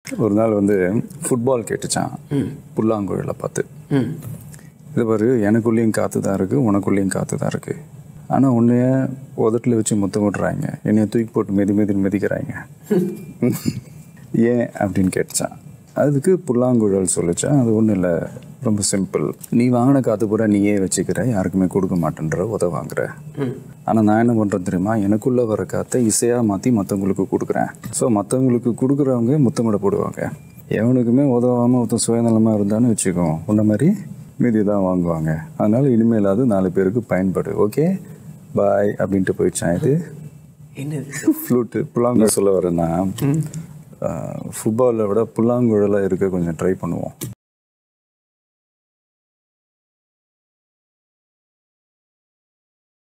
ஒரு நாள் வந்து ஃபுட்பால் கேட்டுச்சான் புல்லாங்குழலை பார்த்து ம் இது பாரு எனக்குள்ளேயும் காற்று தான் இருக்குது உனக்குள்ளேயும் காற்று தான் இருக்குது ஆனால் உன்னைய உதட்டில் வச்சு முத்தம் விட்றாங்க என்னைய தூக்கி போட்டு மெதி மெதி மிதிக்கிறாங்க ஏன் அப்படின்னு கேட்டுச்சான் அதுக்கு புல்லாங்குழல் சொல்லிச்சான் அது ஒன்றும் இல்லை ரொம்ப சிம்பிள் நீ வாங்கின காற்று பூரா நீயே வச்சுக்கிற யாருக்குமே கொடுக்க மாட்டேன்ற உத வாங்குற ஆனால் நான் என்ன பண்ணுறேன் தெரியுமா எனக்குள்ளே வர காற்றை இசையாக மாற்றி மற்றவங்களுக்கு கொடுக்குறேன் ஸோ மற்றவங்களுக்கு கொடுக்குறவங்க முத்தமிட போடுவாங்க எவனுக்குமே உதவாமல் ஒருத்தன் சுயநலமாக இருந்தான்னு வச்சுக்கோ உன்ன மாதிரி மீதி தான் வாங்குவாங்க அதனால் இனிமேல் அது நாலு பேருக்கு பயன்படு ஓகே பாய் அப்படின்ட்டு போயிடுச்சான் இது என்னது ஃப்ளூட்டு புல்லாங்குழல் சொல்ல வரேன்னா ஃபுட்பாலை விட புல்லாங்குழலாக இருக்க கொஞ்சம் ட்ரை பண்ணுவோம்